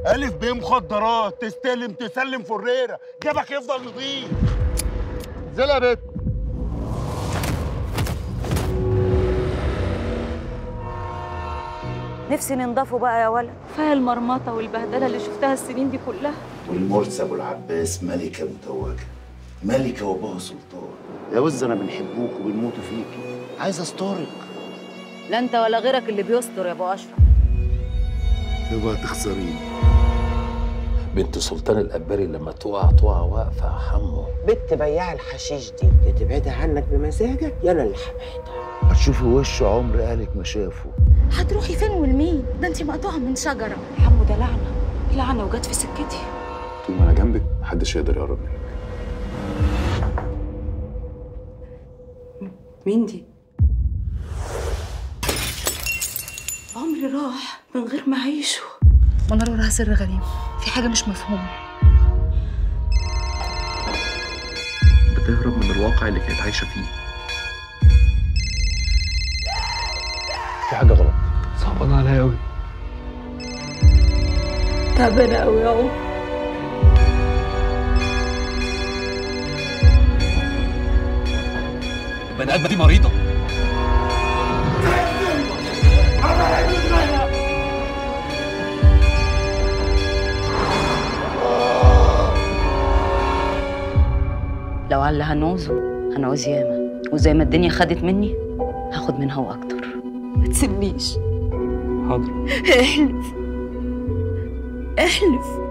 الف ب مخدرات تستلم تسلم فريره جيبك يفضل نظيف انزلي يا بت نفسي ننضفوا بقى يا ولد كفايه المرمطه والبهدله اللي شفتها السنين دي كلها والمرسي ابو العباس ملكه متوجه ملكه وابوها سلطان يا وز انا بنحبوك وبنموتوا فيكي عايز استارك لا انت ولا غيرك اللي بيستر يا ابو اشرف يبقى تخسريني بنت سلطان القباري لما تقع تقع واقفه يا حمو بنت بياع الحشيش دي يا تبعدها عنك بمزاجك يا انا اللي هبعدها هتشوفي وش عمر قالك ما شافه هتروحي فين والمين ده انت مقطوعه من شجره حمو ده لعنه لعنه وجت في سكتي طول ما انا جنبك محدش يقدر يقرب منك مين دي عمري راح من غير ما اعيشه منار وراها سر غريب في حاجة مش مفهومة بتهرب من الواقع اللي كانت عايشه فيه في حاجه غلط صعبان عليا قوي تعبانه قوي يا عمر البني ادمه دي مريضه لو على اللي هنعوزه هنعوز ياما وزي ما الدنيا خدت مني هاخد منها واكتر ما تسيبنيش حاضر احلف احلف